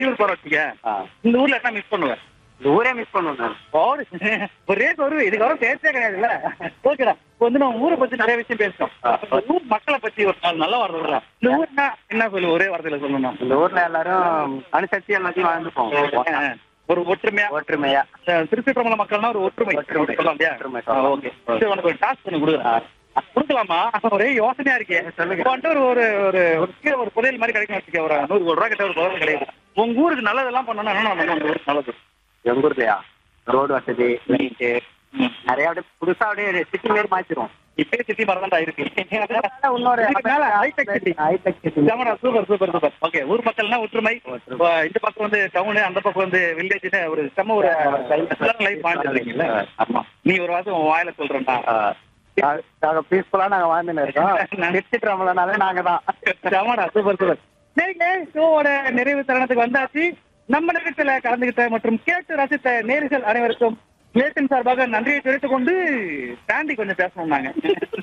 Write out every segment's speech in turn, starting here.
வெளியூர் போற வச்சுக்க ஆ. இந்த ஊர்ல என்ன மிஸ் பண்ணுவேன் இந்த ஊரே மிஸ் பண்ணுவேன் நான் ஓடு ஒரே ஒரு இதுக்கப்புறம் பேச்சே கிடையாதுல்ல ஓகேடா இப்போ வந்து நம்ம ஊரை பத்தி நிறைய விஷயம் பேசுறோம் ஆ. இந்த ஊர் மக்களை பத்தி ஒரு நாலு நல்ல வார்த்தை சொல்லலாம் இந்த ஊர்னா என்ன சொல்லு ஒரே வார்த்தையில சொல்லணும் இந்த ஊர்ல எல்லாரும் அனுசரிச்சு எல்லாத்தையும் வாழ்ந்துப்போம் ஒரு ஒற்றுமையா ஒற்றுமையா அஹ் திருச்சிற்றம்பல மக்கள்னா ஒரு ஒற்றுமை ஒற்றுமை. சொல்லலாம் இல்லையா ஒற்றுமை ஆ, சொல்லலாம். ஓகே சரி உனக்கு ஒரு டாஸ்க் பண்ணி கொடுக்குறேன் கொடுக்கலாமா ஒரே யோசனையா இருக்கே சொல்லுங்க. இப்போ வந்துட்டு ஒரு ஒரு ஒரு ஒரு கீழே ஒரு புதையல் மாதிரி கிடைக்கும் வச்சுக்க ஒரு நூறு கோடி ரூபா கிட்ட ஒரு புதையல் கிடையாது உங்க ஊருக்கு நல்லதெல்லாம் பண்ணணும் என்ன பண்ணணும் உங்க ஊருக்கு நல்லது எங்க ஊர்லயா ரோடு வசதி லைட்டு நிறைய அப்படியே புதுசா அப்படியே சிட்டி மாரி மாத்திரும் இப்பயே சிட்டி மரம் தான் இருக்கு இன்னொரு இதுக்கு மேல high-tech city. ஹைடெக் சிட்டி ஜாமடா, சூப்பர் சூப்பர் சூப்பர் ஓகே ஊர் மக்கள்னா ஒற்றுமை ஒற்றுமை. இப்போ இந்த பக்கம் வந்து டவுனு அந்த பக்கம் வந்து வில்லேஜ்னு ஒரு செம்ம ஒரு லைஃப் வாழ்ந்துருக்கீங்கல்ல ஆமா நீ ஒரு வாசம் உன் வாயில சொல்றேன்டா நாங்க- நாங்க பீஸ்ஃபுல்லா நாங்க வாழ்ந்துன்னு இருக்கோம் நிறுத்திட்டோம்லனாலே நாங்க தான் ஜாமடா சூப்பர் சூப்பர் சரிங்க ஷோவோட நிறைவு தருணத்துக்கு வந்தாச்சு நம்ம நிகழ்ச்சியில கலந்துகிட்ட மற்றும் கேட்டு ரசித்த நேர்கள் அனைவருக்கும் நிலையத்தின் சார்பாக நன்றியை தெரிவித்துக் கொண்டு சாண்டி கொஞ்சம் பேசணும் நாங்க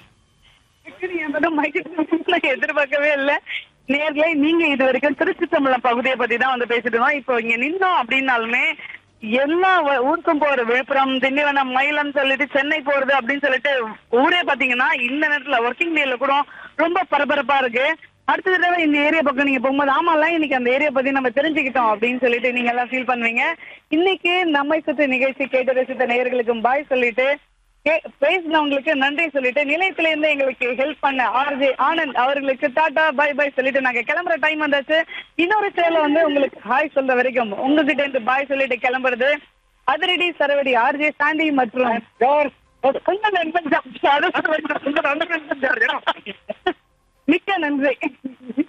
நான் எதிர்பார்க்கவே இல்ல நேர்ல நீங்க இது வரைக்கும் திருச்சி தமிழம் பகுதியை பத்தி தான் வந்து பேசிட்டு இருந்தோம் இப்போ இங்க நின்னோம் அப்படின்னாலுமே எல்லா வ- ஊருக்கும் போற விழுப்புரம் திண்டிவனம் மயிலம் சொல்லிட்டு சென்னை போறது அப்படின்னு சொல்லிட்டு ஊரே பாத்தீங்கன்னா இந்த நேரத்துல ஒர்க்கிங் டேல கூட ரொம்ப பரபரப்பா இருக்கு அடுத்த தடவை இந்த ஏரியா பக்கம் நீங்க போகும்போது ஆமால இன்னைக்கு அந்த ஏரியா பத்தி நம்ம தெரிஞ்சுக்கிட்டோம் அப்படின்னு சொல்லிட்டு நீங்க எல்லாம் ஃபீல் பண்ணுவீங்க இன்னைக்கு நம்மை சுற்றி நிகழ்ச்சி கேட்டு ரசித்த நேயர்களுக்கும் பாய் சொல்லிட்டு கே- பேசினவங்களுக்கு நன்றி சொல்லிட்டு நிலையத்துல இருந்து எங்களுக்கு ஹெல்ப் பண்ண ஆர்ஜே ஆனந்த் அவர்களுக்கு டாடா பை பை சொல்லிட்டு நாங்க கிளம்புற டைம் வந்தாச்சு இன்னொரு சேல வந்து உங்களுக்கு ஹாய் சொல்ற வரைக்கும் உங்ககிட்ட இருந்து பாய் சொல்லிட்டு கிளம்புறது அதிரடி சரவடி ஆர்ஜே சாண்டி மற்றும் கொஞ்சம் நண்பன் ஜாப். அது சொல்ல வேண்டும். மிக்க நன்றி